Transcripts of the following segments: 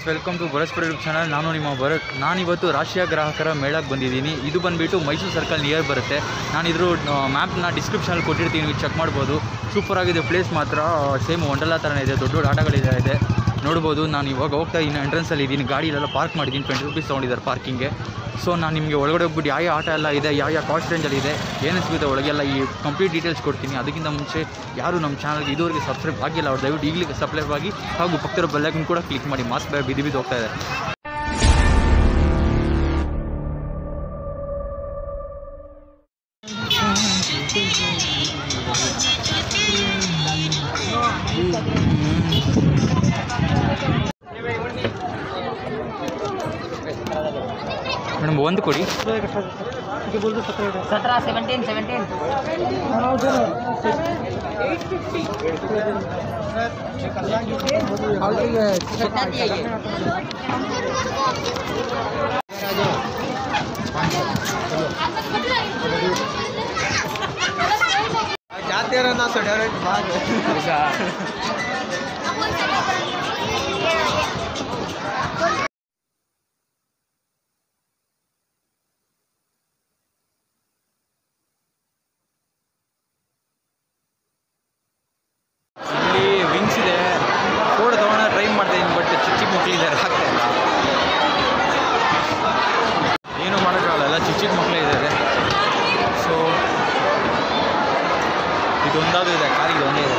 Welcome to Bharat YouTube channel ನಾನು ನಿಮ್ಮ ಭರತ್ ನಾನಿವತ್ತು ರಾಷ್ಟ್ರೀಯ ಗ್ರಾಹಕರ ಮೇಳಕ್ಕೆ ಬಂದಿದ್ದೀನಿ ಇದು ಬಂದುಬಿಟ್ಟು ಮೈಸೂರು ಸರ್ಕಲ್ ನಿಯರ್ ಬರುತ್ತೆ ನಾನು ಇದ್ರ ಮ್ಯಾಪ್ನ ಡಿಸ್ಕ್ರಿಪ್ಷನಲ್ಲಿ ಕೊಟ್ಟಿರ್ತೀನಿ ಚೆಕ್ ಮಾಡ್ಬೋದು ಸೂಪರ್ ಆಗಿದೆ ಪ್ಲೇಸ್ ಮಾತ್ರ ಸೇಮ್ ಒಂಡಲ್ಲ ಥರನೇ ಇದೆ ದೊಡ್ಡ ದೊಡ್ಡ ಆಟಗಳಿದೆ ಇದೆ ನೋಡ್ಬೋದು ನಾನು ಇವಾಗ ಹೋಗ್ತಾ ಇದ್ದೀನಿ ಎಂಟ್ರೆನ್ಸಲ್ಲಿ ಇದ್ದೀನಿ ಗಾಡಿಲೆಲ್ಲ ಪಾರ್ಕ್ ಮಾಡಿದ್ದೀನಿ ಟ್ವೆಂಟಿ ರುಪೀಸ್ ತೊಗೊಂಡಿದ್ದಾರೆ ಪಾರ್ಕಿಂಗ್ಗೆ ಸೊ ನಾನು ನಿಮಗೆ ಒಳಗಡೆ ಹೋಗ್ಬಿಟ್ಟು ಯಾವ ಯಾವ ಆಟ ಎಲ್ಲ ಇದೆ ಯಾವ ಯಾವ ಕಾಸ್ಟ್ ರೇಂಜಲ್ಲಿ ಇದೆ ಏನೇನು ಸಿಗುತ್ತೆ ಒಳಗೆಲ್ಲ ಈ ಕಂಪ್ಲೀಟ್ ಡೀಟೇಲ್ಸ್ ಕೊಡ್ತೀನಿ ಅದಕ್ಕಿಂತ ಮುಂಚೆ ಯಾರು ನಮ್ಮ ಚಾನಲ್ಗೆ ಇದುವರೆಗೆ ಸಬ್ಸ್ಕ್ರೈಬ್ ಆಗಿಲ್ಲ ಅವ್ರು ದಯವಿಟ್ಟು ಈಗಲೇ ಸಬ್ಸ್ಕ್ರೈಬ್ ಆಗಿ ಹಾಗೂ ಪಕ್ಕದ ಬೆಲ್ಲೈಕನ್ ಕೂಡ ಕ್ಲಿಕ್ ಮಾಡಿ ಮಾಸ್ಕ್ ಬೇರೆ ಬಿದ್ದು ಬಿದ್ದು ಹೋಗ್ತಾ ಇದೆ ಮೇಡಮ್ ಒಂದು ಕೊಡಿ सत्रह सेवनटीन सेवनटीन कितना दिया ये जाते रहना सो डायरेक्ट भाग ಇಲ್ಲಿ ವಿಂಗ್ಸ್ ಇದೆ ಫೋಟೋ ತೊಗೊಳೋ ಟ್ರೈ ಮಾಡ್ತಾ ಇದ್ದೀನಿ ಬಟ್ ಚಿಕ್ಕ ಚಿಕ್ಕ ಮಕ್ಕಳಿದ್ದಾರೆ ಆಗ್ತಾ ಇಲ್ಲ ಏನು ಮಾಡೋಕ್ಕಾಗಲ್ಲ ಎಲ್ಲ ಚಿಕ್ಕ ಚಿಕ್ಕ ಮಕ್ಕಳೇ ಇದ್ದಾರೆ ಸೊ ಇದೊಂದಾದ್ರು ಇದೆ ಕಾಲಿಗೆ ಒಂದೇ ಇದೆ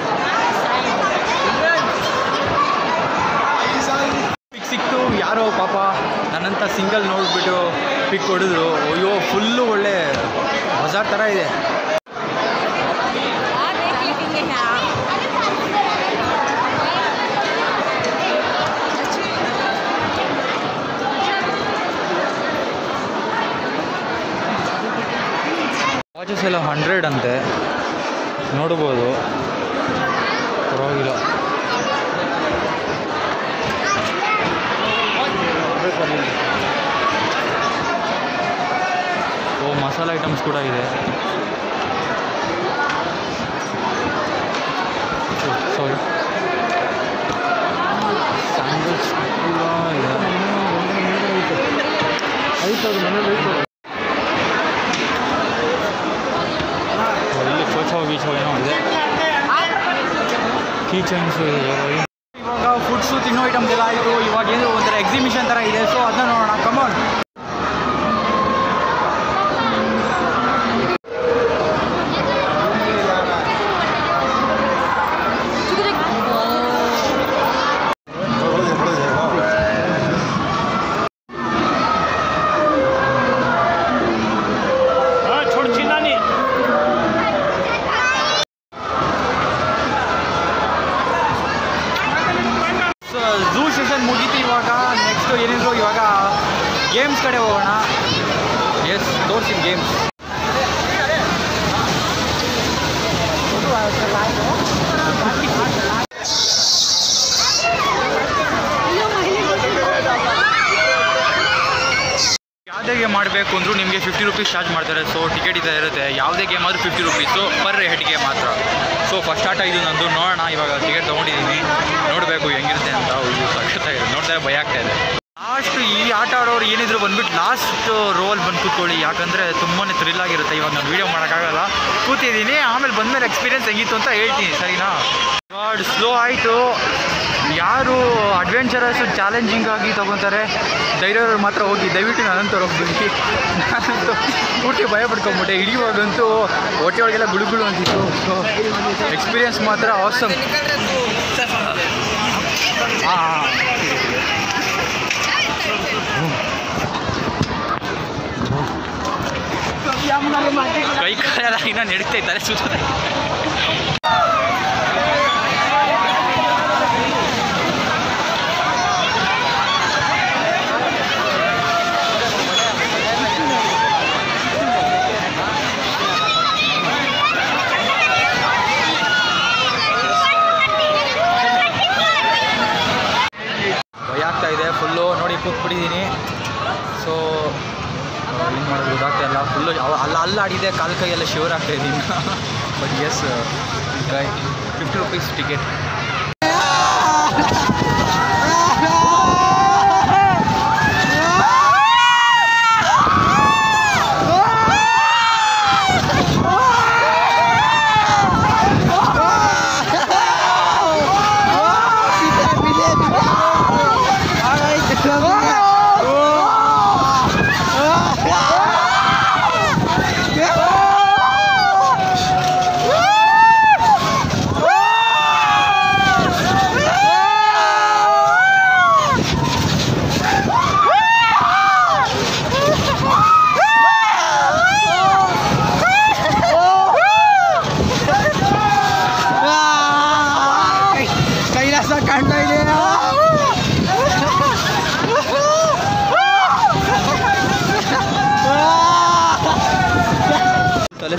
ಪಿಕ್ ಸಿಕ್ತು ಯಾರೋ ಪಾಪ ನನ್ನಂಥ ಸಿಂಗಲ್ ನೋಡಿಬಿಟ್ಟು ಪಿಕ್ ಹೊಡೆದ್ರು ಅಯ್ಯೋ ಫುಲ್ಲು ಒಳ್ಳೆ ಬಜಾರ್ ಥರ ಇದೆ ವಾಚಸ್ ಎಲ್ಲ ಹಂಡ್ರೆಡ್ ಅಂತೆ ನೋಡ್ಬೋದು ಪರವಾಗಿಲ್ಲ ಓ ಮಸಾಲ ಐಟಮ್ಸ್ ಕೂಡ ಇದೆ ಸಾರಿ ಸ್ಯಾಂಡಲ್ಸ್ ಕೂಡ ಇದೆ ಓ, ಇಲ್ಲಿ ಕೋಚೋ ಗೀಚೋ ಏನೋ ಇದೆ ಕೀ ಚೈನ್ಸು ಇದೆ ಇವಾಗ ಇವಾಗ ಫುಡ್ಸು ತಿನ್ನೋ ಐಟಮ್ಸ್ ಎಲ್ಲ ಆಯಿತು ಇವಾಗ ಏನು ಒಂಥರ ಎಕ್ಸಿಬಿಷನ್ ಥರ ಇದೆ ಸೊ ಅದನ್ನ ನೋಡೋಣ ಕಮಾನ್ ಸೊ ಝೂ ಸೆಷನ್ ಮುಗೀತು ಇವಾಗ ನೆಕ್ಸ್ಟ್ ಏನಿದ್ರು ಇವಾಗ ಗೇಮ್ಸ್ ಕಡೆ ಹೋಗೋಣ ಎಸ್ ತೋರಿಸಿದ ಗೇಮ್ಸ್ ಯಾವುದೇ ಗೇಮ್ ಮಾಡಬೇಕು ಅಂದರೂ ನಿಮಗೆ ಫಿಫ್ಟಿ ರುಪೀಸ್ ಚಾರ್ಜ್ ಮಾಡ್ತಾರೆ ಸೊ ಟಿಕೆಟ್ ಇದೆ ಇರುತ್ತೆ ಯಾವುದೇ ಗೇಮ್ ಆದರೂ ಫಿಫ್ಟಿ ರುಪೀಸು ಪರ್ ಹೆಡ್ಗೆ ಮಾತ್ರ ಸೊ ಫಸ್ಟ್ ಆಟ ಇದು ನಂದು ನೋಡೋಣ ಇವಾಗ ಟಿಕೆಟ್ ತೊಗೊಂಡಿದ್ದೀನಿ ನೋಡಬೇಕು ಹೆಂಗಿರುತ್ತೆ ಅಂತ ಇದು ಸಖತ್ತಾಗಿದೆ ನೋಡಿದ್ರೆ ಭಯ ಆಗ್ತಾ ಇದೆ ಲಾಸ್ಟ್ ಈ ಆಟ ಆಡೋರು ಏನಿದ್ರು ಬಂದ್ಬಿಟ್ಟು ಲಾಸ್ಟ್ ರೋಲ್ ಬಂದು ಕೂತ್ಕೊಳ್ಳಿ ಯಾಕಂದರೆ ತುಂಬಾ ಥ್ರಿಲ್ ಆಗಿರುತ್ತೆ ಇವಾಗ ನಾನು ವೀಡಿಯೋ ಮಾಡೋಕ್ಕಾಗಲ್ಲ ಕೂತಿದ್ದೀನಿ ಆಮೇಲೆ ಬಂದಮೇಲೆ ಎಕ್ಸ್ಪೀರಿಯನ್ಸ್ ಹೆಂಗಿತ್ತು ಅಂತ ಹೇಳ್ತೀನಿ ಸರಿನಾ ಗಾಡ್ ಸ್ಲೋ ಆಯಿತು ಯಾರು ಅಡ್ವೆಂಚರಸ್ ಚಾಲೆಂಜಿಂಗ್ ಆಗಿ ತೊಗೊತಾರೆ ಧೈರ್ಯವ್ರು ಮಾತ್ರ ಹೋಗಿ ದಯವಿಟ್ಟು ನಾನಂತವ್ರು ಹೋಗ್ಬಿಡಿ ನಾನಂತೂ ಪೂರ್ತಿ ಭಯ ಪಡ್ಕೊಂಬಿಟ್ಟೆ ಹಿಡಿಯುವಾಗಂತೂ ಹೊಟ್ಟೆ ಒಳಗೆಲ್ಲ ಗುಳುಗುಳು ಅಂತಿತ್ತು ಸೊ ಎಕ್ಸ್ಪೀರಿಯನ್ಸ್ ಮಾತ್ರ ಆಸಮ್ ಹಾಂ ಕೈ ಕಾಲೆಲ್ಲ ಇನ್ನೂ ನಡೀತಾ ಇದ್ದಾರೆ ಸುತ್ತ ಭಯ ಆಗ್ತಾ ಇದೆ ಫುಲ್ಲು ನೋಡಿ ಕೂತ್ಬಿಟ್ಟಿದ್ದೀನಿ ಸೊ ಏನು ಮಾಡೋದು ಗೊತ್ತಾಗ್ತಾ ಇಲ್ಲ ಫುಲ್ಲು ಅಲ್ಲ ಅಲ್ಲಾಡಿದೆ ಕಾಲು ಕೈಯೆಲ್ಲ ಶಿವರ್ ಆಗ್ತಾ ಇದ್ದೀನಿ but yes guy fifty rupees ticket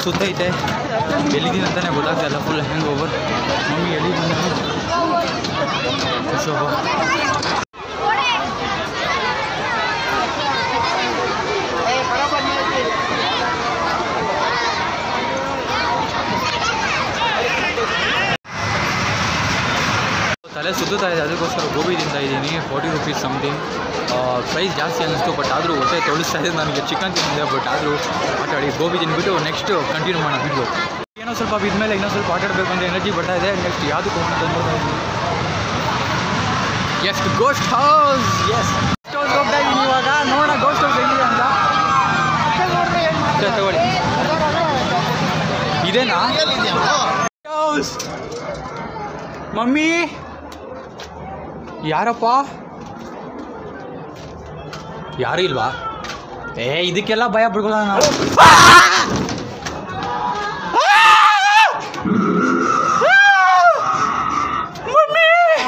ಸುತ್ತೈತೆ ಎಲ್ಲಿದ್ದೀನಿ ಅಂತಲೇ ಗೊತ್ತಾಗ್ತಾ ಇಲ್ಲ ಫುಲ್ ಹ್ಯಾಂಗ್ ಓವರ್ ಮಮ್ಮಿ ಎಲ್ಲಿದ್ದೀನಿ ಶೋಭ ತಲೆ ಸುತ್ತುತ್ತಾ ಇದೆ ಅದಕ್ಕೋಸ್ಕರ ಗೋಬಿ ತಿಂತಾ ಇದ್ದೀನಿ ಫೋರ್ಟಿ ರುಪೀಸ್ ಸಮಥಿಂಗ್ ಪ್ರೈಸ್ ಜಾಸ್ತಿ ಅನ್ನಿಸ್ತು ಬಟ್ ಆದರೂ ಹೊಟ್ಟೆ ತೊಳಿಸ್ತಾ ಇದೆ ನನಗೆ ಚಿಕನ್ ತಿಂದಿದೆ ಬಟ್ ಆದರೂ ಆಟ ಆಡಿ ಗೋಬಿ ತಿಂದ್ಬಿಟ್ಟು ನೆಕ್ಸ್ಟ್ ಕಂಟಿನ್ಯೂ ಮಾಡೋಣ ಬಿಡು ಏನೋ ಸ್ವಲ್ಪ ಬಿದ್ಮೇಲೆ ಇನ್ನೂ ಸ್ವಲ್ಪ ಆಟ ಆಡಬೇಕು ಅಂತ ಎನರ್ಜಿ ಬರ್ತಾ ಇದೆ ನೆಕ್ಸ್ಟ್ ಯಾವುದು ಹೋಗೋಣ ಅಂತ ನೋಡ್ತಾ ಇದ್ದೀನಿ yes ghost house yes house ಹೋಗ್ತಾ ಇದ್ದೀನಿ ಇವಾಗ ನೋಡೋಣ ಗೋಸ್ಟ್ ಹೌಸ್ ಹೆಂಗಿದೆ ಅಂತ ಸರಿ, ತಗೊಳ್ಳಿ ಇದೇನಾ ಹೌಸ್ ಮಮ್ಮಿ ಯಾರಪ್ಪ ಯಾರು ಇಲ್ವಾ ಏ ಇದಕ್ಕೆಲ್ಲ ಭಯ ಬಿಡ್ಕೊಳ್ಳೋಣ ನಾವು ಮಮ್ಮಿ!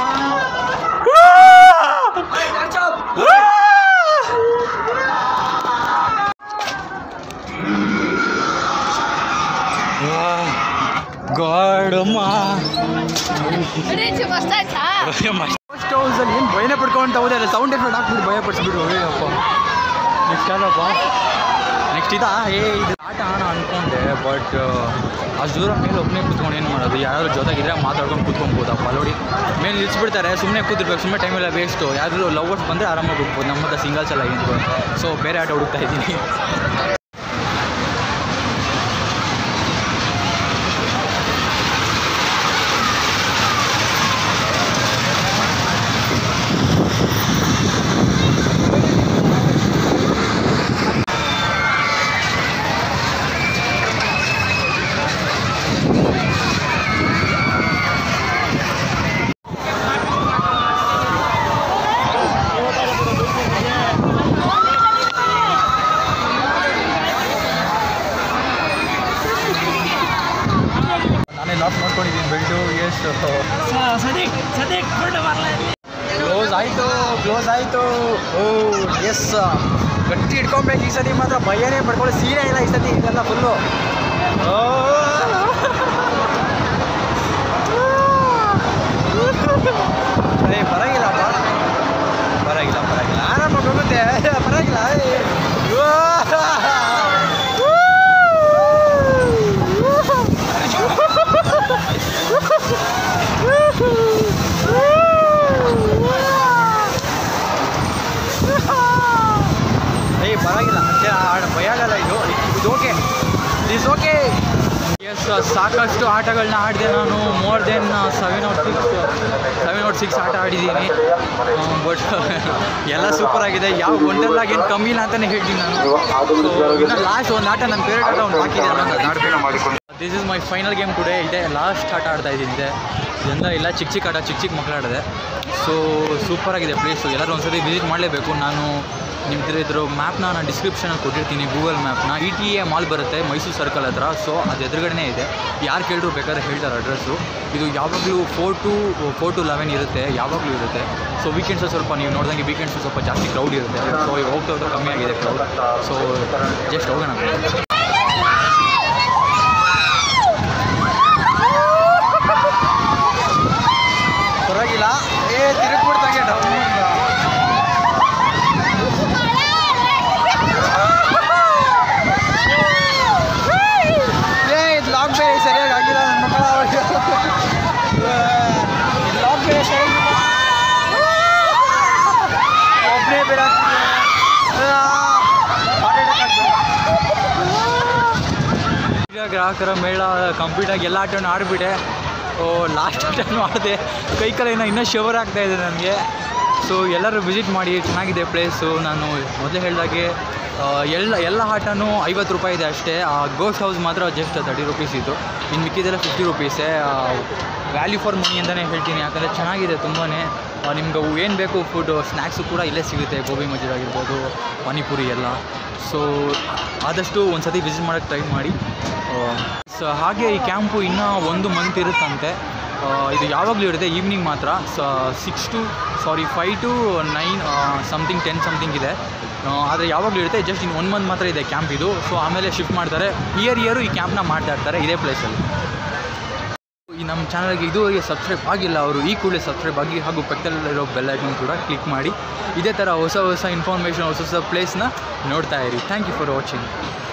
ಗಾಡಮ್ಮ ರೇಂಜ್ ಮಸ್ತ್ ಆಯ್ತಾ ಫಸ್ಟ್ ಹೌಸಲ್ಲಿ ಏನು ಭಯನೇ ಪಡ್ಕೊಂತ ಹೋದೆ ಅಲ್ಲ ಸೌಂಡ್ ಎಫೆಕ್ಟ್ ಹಾಕ್ಬಿಟ್ಟು ಭಯ ಪಡಿಸ್ಬಿಟ್ಟು ಅಯ್ಯಪ್ಪ ನೆಕ್ಸ್ಟ್ ಯಾರಪ್ಪ ನೆಕ್ಸ್ಟ್ ಇದಾ ಏ ಇದು ಆಟ ಆಣ ಅನ್ಕೊಂಡೆ ಬಟ್ ಅಷ್ಟು ದೂರ ಮೇಲೆ ಒಬ್ಬನೇ ಕೂತ್ಕೊಂಡು ಏನು ಮಾಡೋದು ಯಾರಾದ್ರೂ ಜೊತೆಗಿದ್ರೆ ಮಾತಾಡ್ಕೊಂಡು ಕೂತ್ಕೊಬೋದಪ್ಪ ನೋಡಿ ಮೇಲೆ ನಿಲ್ಲಿಸ್ಬಿಡ್ತಾರೆ ಸುಮ್ಮನೆ ಕೂತಿರ್ಬೇಕು ಸುಮ್ಮನೆ ಟೈಮೆಲ್ಲ ವೇಸ್ಟು ಯಾರಾದರೂ ಲವರ್ಸ್ ಬಂದರೆ ಆರಾಮಾಗಿ ಹೋಗ್ಬೋದು ನಮ್ಮದ ಸಿಂಗಲ್ಸ್ ಎಲ್ಲ ಏನು ಸೊ ಬೇರೆ ಆಟ ಹುಡುಕ್ತಾ ಇದ್ದೀನಿ ನಾನೇ ಲಾಕ್ ಮಾಡ್ಕೊಂಡಿದ್ದೀನಿ ಬೆಲ್ಟು ಎಸ್ ಕ್ಲೋಸ್ ಆಯಿತು ಕ್ಲೋಸ್ ಆಯಿತು ಓ ಎಸ್ ಗಟ್ಟಿ ಇಟ್ಕೊಬೇಕು ಈ ಸತಿ ಮಾತ್ರ ಭಯನೇ ಪಡ್ಕೊಳ್ಳೋ ಸೀರೆ ಇಲ್ಲ ಈ ಸತಿ ಇದೆಲ್ಲ ಫುಲ್ಲು ಏ ಪರವಾಗಿಲ್ಲಪ್ಪ ಪರವಾಗಿಲ್ಲ ಪರವಾಗಿಲ್ಲ ಆರಾಮಾಗಿ ಹೋಗುತ್ತೆ ಪರವಾಗಿಲ್ಲ ಏ. ಏಯ್ ಪರವಾಗಿಲ್ಲ ಅಷ್ಟೇ ಆ- ಭಯ ಆಗಲ್ಲ ಇದು ಇದು ಓಕೆ ಇಸ್ ಓಕೆ ಎಸ್ ಸಾಕಷ್ಟು ಆಟಗಳನ್ನ ಆಡಿದೆ ನಾನು more than seven out six seven out six ಆಟ ಆಡಿದ್ದೀನಿ ಬಟ್ ಎಲ್ಲ ಸೂಪರ್ ಆಗಿದೆ ಯಾವ ಒಂದಲ್ಲಾಗ ಏನು ಕಮ್ಮಿ ಇಲ್ಲ ಅಂತಲೇ ಹೇಳ್ತೀನಿ ನಾನು ಸೊ ಇನ್ನು ಲಾಸ್ಟ್ ಒಂದು ಆಟ ನನ್ನ ಫೇವ್ರೇಟ್ ಆಟ ಒಂದು ಬಾಕಿ ಇದೆ ಅದೊಂದು ಆಡಬೇಕು this is my final game today ಇದೆ ಲಾಸ್ಟ್ ಆಟ ಆಡ್ತಾ ಇದ್ದೀನಿ ಇದೆ ಇದೆಲ್ಲ ಇಲ್ಲ ಚಿಕ್ಕ ಚಿಕ್ಕ ಆಟ ಚಿಕ್ಕ ಚಿಕ್ಕ ಮಕ್ಕಳು ಆಡಿದೆ ಸೊ ಸೂಪರಾಗಿದೆ ಪ್ಲೇಸು ಎಲ್ಲರೂ ಒಂದ್ಸತಿ ವಿಸಿಟ್ ಮಾಡಲೇಬೇಕು ನಾನು ನಿಮ್ದು ಇದ್ರ ಮ್ಯಾಪ್ನ ನಾನು ಡಿಸ್ಕ್ರಿಪ್ಷನಲ್ಲಿ ಕೊಟ್ಟಿರ್ತೀನಿ ಗೂಗಲ್ ಮ್ಯಾಪ್ನ ಇ ಟಿ ಎ ಮಾಲ್ ಬರುತ್ತೆ ಮೈಸೂರು ಸರ್ಕಲ್ ಹತ್ರ ಸೊ ಅದು ಎದುರುಗಡೆ ಇದೆ ಯಾರು ಕೇಳಿದ್ರು ಬೇಕಾದ್ರೆ ಹೇಳ್ತಾರೆ ಅಡ್ರೆಸ್ಸು ಇದು ಯಾವಾಗಲೂ four to four to eleven ಇರುತ್ತೆ ಯಾವಾಗಲೂ ಇರುತ್ತೆ ಸೊ ವೀಕೆಂಡ್ಸು ಸ್ವಲ್ಪ ನೀವು ನೋಡ್ದಂಗೆ ವೀಕೆಂಡ್ಸು ಸ್ವಲ್ಪ ಜಾಸ್ತಿ ಕ್ರೌಡ್ ಇರುತ್ತೆ ಸೊ ಈಗ ಹೋಗ್ತಾ ಹೋಗ್ತಾ ಕಮ್ಮಿ ಆಗಿದೆ ಕ್ರೌಡ್ ಸೊ ಜಸ್ಟ್ ಹೋಗೋಣ ಪರವಾಗಿಲ್ಲ ಏ ತಿರುಗ್ಬಿಡ್ತಾಗೆ ಡೌನ್ ಏ ಇದು ಲಾಕ್ ಬೇರೆ ಸರಿಯಾಗಿ ಆಗಿಲ್ಲ ನನ್ನ ಮಕ್ಕಳ ಇದು ಲಾಕ್ ಬೇರೆ ಸರಿಯಾಗಿ ಒಬ್ಬನೇ ಬೇರೆ ಆಗ್ತಿದೆ. ಆ, heart attack ಆಗ್ಬಿಡು. ಈಗ ಗ್ರಾಹಕರ ಮೇಳ ಕಂಪ್ಲೀಟ್ ಆಗಿ ಎಲ್ಲ ಆಟವನ್ನು ಆಡಿಬಿಟ್ಟೆ ಓ ಲಾಸ್ಟ್ ಆಟನೂ ಆಡಿದೆ ಕೈ ಕಾಲೇನೋ ಇನ್ನೂ ಶಿವರ್ ಆಗ್ತಾ ಇದೆ ನನಗೆ ಸೊ ಎಲ್ಲರೂ ವಿಸಿಟ್ ಮಾಡಿ ಚೆನ್ನಾಗಿದೆ ಪ್ಲೇಸು ನಾನು ಮೊದಲೇ ಹೇಳಿದಾಗೆ ಆ, ಎಲ್ಲ ಎಲ್ಲ ಆಟನೂ ಐವತ್ತು ರೂಪಾಯಿ ಇದೆ ಅಷ್ಟೇ ಆ ಗೋಸ್ಟ್ ಹೌಸ್ ಮಾತ್ರ ಜಸ್ಟ್ ತರ್ಟಿ ರುಪೀಸ್ ಇತ್ತು ಇನ್ನು ಮಿಕ್ಕಿದೆಲ್ಲ ಫಿಫ್ಟಿ ರುಪೀಸೇ ವ್ಯಾಲ್ಯೂ ಫಾರ್ ಮನಿ ಅಂತಲೇ ಹೇಳ್ತೀನಿ ಯಾಕಂದರೆ ಚೆನ್ನಾಗಿದೆ ತುಂಬಾ ನಿಮ್ಗೆ ಏನು ಬೇಕು ಫುಡ್ ಸ್ನ್ಯಾಕ್ಸು ಕೂಡ ಇಲ್ಲೇ ಸಿಗುತ್ತೆ ಗೋಬಿ ಮಂಚೂರಿ ಆಗಿರ್ಬೋದು ಪಾನಿಪುರಿ ಎಲ್ಲ ಸೊ ಆದಷ್ಟು ಒಂದು ಸತಿ ವಿಸಿಟ್ ಮಾಡೋಕ್ಕೆ ಟ್ರೈ ಮಾಡಿ ಸೊ ಹಾಗೆ ಈ ಕ್ಯಾಂಪು ಇನ್ನೂ ಒಂದು ಮಂತ್ ಇರುತ್ತಂತೆ ಇದು ಯಾವಾಗಲೂ ಇರುತ್ತೆ ಈವ್ನಿಂಗ್ ಮಾತ್ರ six to sorry five to nine something ten something ಇದೆ ಆದರೆ ಯಾವಾಗಲೂ ಇರುತ್ತೆ ಜಸ್ಟ್ ಇನ್ನು ಒನ್ ಮಂತ್ ಮಾತ್ರ ಇದೆ ಕ್ಯಾಂಪ್ ಇದು ಸೊ ಆಮೇಲೆ ಶಿಫ್ಟ್ ಮಾಡ್ತಾರೆ ಇಯರ್ ಇಯರು ಈ ಕ್ಯಾಂಪ್ನ ಮಾಡ್ತಾ ಇರ್ತಾರೆ ಇದೇ ಪ್ಲೇಸಲ್ಲಿ ಈ ನಮ್ಮ ಚಾನಲ್ಗೆ ಇದುವರೆಗೆ ಸಬ್ಸ್ಕ್ರೈಬ್ ಆಗಿಲ್ಲ ಅವರು ಈ ಕೂಡಲೇ ಸಬ್ಸ್ಕ್ರೈಬ್ ಆಗಿ ಹಾಗೂ ಪಕ್ಕದಲ್ಲಿರೋ ಬೆಲ್ ಐಕನ್ ಕೂಡ ಕ್ಲಿಕ್ ಮಾಡಿ ಇದೇ ಥರ ಹೊಸ ಹೊಸ ಇನ್ಫಾರ್ಮೇಷನ್ ಹೊಸ ಹೊಸ ಪ್ಲೇಸ್ನ ನೋಡ್ತಾ ಇರಿ ಥ್ಯಾಂಕ್ ಯು ಫಾರ್ ವಾಚಿಂಗ್